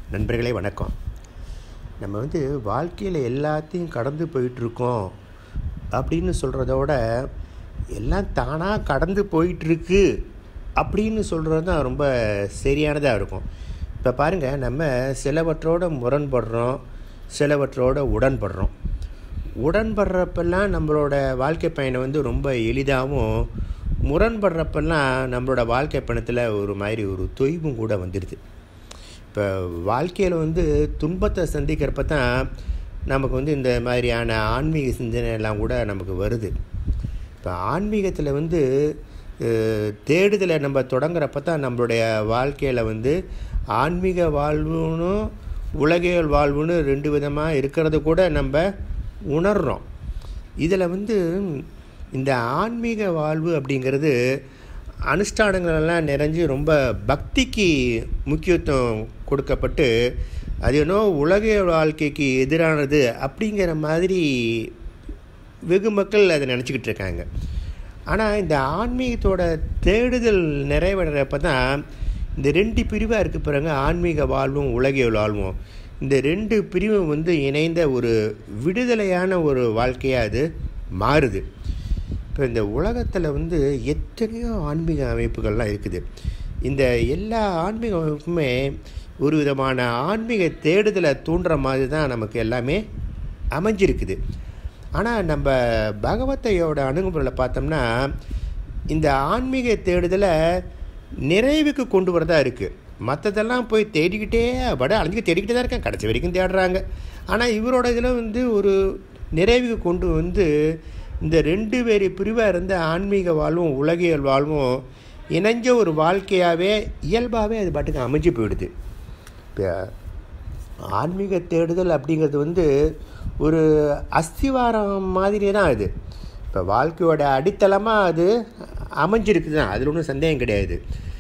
நண்பர்களே வணக்கம் நம்ம வந்து வாழ்க்கையில் எல்லாத்தையும் கடந்து போயிட்டுருக்கோம் அப்படின்னு சொல்கிறத விட எல்லாம் தானாக கடந்து போயிட்டுருக்கு அப்படின்னு சொல்கிறது தான் ரொம்ப சரியானதாக இருக்கும் இப்போ பாருங்கள் நம்ம சிலவற்றோட முரண்படுறோம் சிலவற்றோட உடன்படுறோம் உடன்படுறப்பெல்லாம் நம்மளோட வாழ்க்கை பயணம் வந்து ரொம்ப எளிதாகவும் முரண்படுறப்பெல்லாம் நம்மளோட வாழ்க்கை பயணத்தில் ஒரு மாதிரி ஒரு தொய்வும் கூட வந்துடுது இப்போ வாழ்க்கையில் வந்து துன்பத்தை சந்திக்கிறப்ப தான் நமக்கு வந்து இந்த மாதிரியான ஆன்மீக சிந்தனை எல்லாம் கூட நமக்கு வருது இப்போ ஆன்மீகத்தில் வந்து அஹ், தேடுதலை நம்ம தொடங்குறப்ப தான் நம்மளுடைய வாழ்க்கையில் வந்து ஆன்மீக வாழ்வுன்னு உலகியல் வாழ்வுன்னு ரெண்டு விதமாக இருக்கிறது கூட நம்ம உணர்கிறோம் இதில் வந்து இந்த ஆன்மீக வாழ்வு அப்படிங்கிறது அனுஷ்டானங்களெல்லாம் நிறைஞ்சு ரொம்ப பக்திக்கு முக்கியத்துவம் கொடுக்கப்பட்டு அது என்னோ உலக வாழ்க்கைக்கு எதிரானது அப்படிங்கிற மாதிரி வெகு மக்கள் அதை நினச்சிக்கிட்டு இருக்காங்க ஆனால் இந்த ஆன்மீகத்தோட தேடுதல் நிறைவடைறப்ப தான் இந்த ரெண்டு பிரிவாக இருக்க பிறகு ஆன்மீக வாழ்வும் உலகியல் வாழ்வும் இந்த ரெண்டு பிரிவும் வந்து இணைந்த ஒரு விடுதலையான ஒரு வாழ்க்கையாக அது மாறுது இப்போ இந்த உலகத்தில் வந்து எத்தனையோ ஆன்மீக அமைப்புகள்லாம் இருக்குது இந்த எல்லா ஆன்மீக அமைப்புமே ஒரு விதமான ஆன்மீக தேடுதலை தூண்டுற மாதிரி தான் நமக்கு எல்லாமே அமைஞ்சிருக்குது ஆனால் நம்ம பகவத்தையோட அணுகுமுறையில் பார்த்தோம்னா இந்த ஆன்மீக தேடுதலை நிறைவுக்கு கொண்டு வரதா இருக்குது மற்றதெல்லாம் போய் தேடிக்கிட்டே பட அழிஞ்சு தேடிக்கிட்டே தான் இருக்கேன் கடைசி வரைக்கும் தேடுறாங்க ஆனால் இவரோட இதில் வந்து ஒரு நிறைவுக்கு கொண்டு வந்து இந்த ரெண்டு பேர் பிரிவாக இருந்த ஆன்மீக வாழ்வும் உலகியல் வாழ்வும் இணைஞ்ச ஒரு வாழ்க்கையாகவே இயல்பாகவே அது பாட்டுக்கு அமைஞ்சு போயிடுது இப்போ ஆன்மீக தேடுதல் அப்படிங்கிறது வந்து ஒரு அஸ்திவாரம் மாதிரி தான் அது இப்போ வாழ்க்கையோட அடித்தளமாக அது அமைஞ்சிருக்கு தான் அதில் ஒன்றும் சந்தேகம் கிடையாது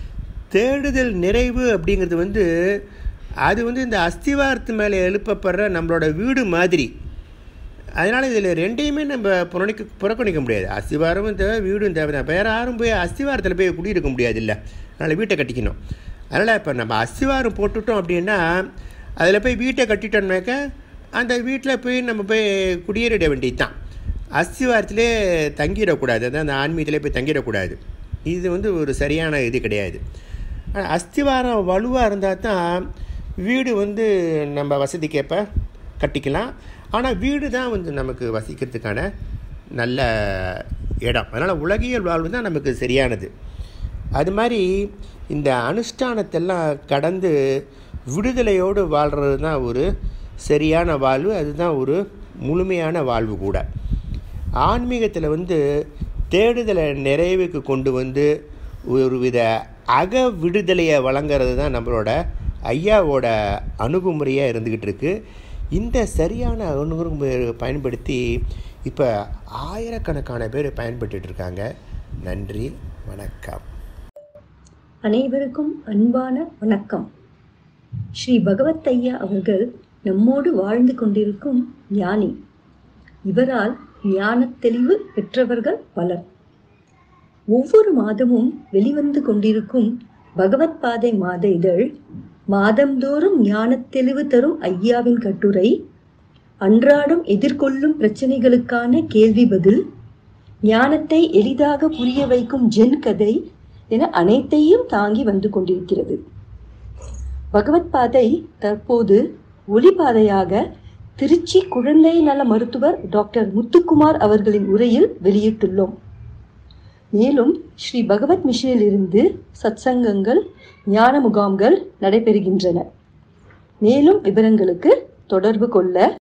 தேடுதல் நிறைவு அப்படிங்கிறது வந்து அது வந்து இந்த அஸ்திவாரத்து மேலே எழுப்பப்படுற நம்மளோட வீடு மாதிரி அதனால் இதில் ரெண்டையுமே நம்ம புறணிக்க புறக்கணிக்க முடியாது அஸ்திவாரமும் தேவை வீடும் தேவை தான் வேறு யாரும் போய் அஸ்திவாரத்தில் போய் குடியிருக்க முடியாது இல்லை அதனால் வீட்டை கட்டிக்கணும் அதனால் இப்போ நம்ம அஸ்திவாரம் போட்டுட்டோம் அப்படின்னா அதில் போய் வீட்டை கட்டிட்டோம்னாக்க அந்த வீட்டில் போய் நம்ம போய் குடியேறிட வேண்டியது தான் அஸ்திவாரத்திலே தங்கிடக்கூடாது அதான் அந்த ஆன்மீகத்திலே போய் தங்கிடக்கூடாது இது வந்து ஒரு சரியான இது கிடையாது ஆனா, அஸ்திவாரம் வலுவாக இருந்தால் தான் வீடு வந்து நம்ம வசதிக்கேற்ப கட்டிக்கலாம் ஆனால் வீடு தான் வந்து நமக்கு வசிக்கிறதுக்கான நல்ல இடம் அதனால் உலகியல் வாழ்வு தான் நமக்கு சரியானது அது மாதிரி இந்த அனுஷ்டானத்தெல்லாம் கடந்து விடுதலையோடு வாழ்கிறது தான் ஒரு சரியான வாழ்வு அதுதான் ஒரு முழுமையான வாழ்வு கூட ஆன்மீகத்தில் வந்து தேடுதலை நிறைவுக்கு கொண்டு வந்து ஒரு வித அக விடுதலையை வழங்குறது தான் நம்மளோட ஐயாவோட அணுகுமுறையாக இருந்துக்கிட்டு இருக்கு இந்த சரியான அணுகுமுறையை பயன்படுத்தி இப்போ ஆயிரக்கணக்கான பேர் பயன்பட்டுட்டு இருக்காங்க நன்றி வணக்கம் அனைவருக்கும் அன்பான வணக்கம் ஸ்ரீ பகவத் ஐயா அவர்கள் நம்மோடு வாழ்ந்து கொண்டிருக்கும் ஞானி இவரால் ஞானத் தெளிவு பெற்றவர்கள் பலர் ஒவ்வொரு மாதமும் வெளிவந்து கொண்டிருக்கும் பகவத் பாதை மாத இதழ் மாதந்தோறும் ஞானத் தெளிவு தரும் ஐயாவின் கட்டுரை அன்றாடம் எதிர்கொள்ளும் பிரச்சனைகளுக்கான கேள்வி பதில் ஞானத்தை எளிதாக புரிய வைக்கும் ஜென் கதை என அனைத்தையும் தாங்கி வந்து கொண்டிருக்கிறது பகவத் பாதை தற்போது ஒளிபாதையாக திருச்சி குழந்தை நல மருத்துவர் டாக்டர் முத்துக்குமார் அவர்களின் உரையில் வெளியிட்டுள்ளோம் மேலும் ஸ்ரீ பகவத் மிஷனில் இருந்து சத்சங்கங்கள் ஞான முகாம்கள் நடைபெறுகின்றன மேலும் விவரங்களுக்கு தொடர்பு கொள்ள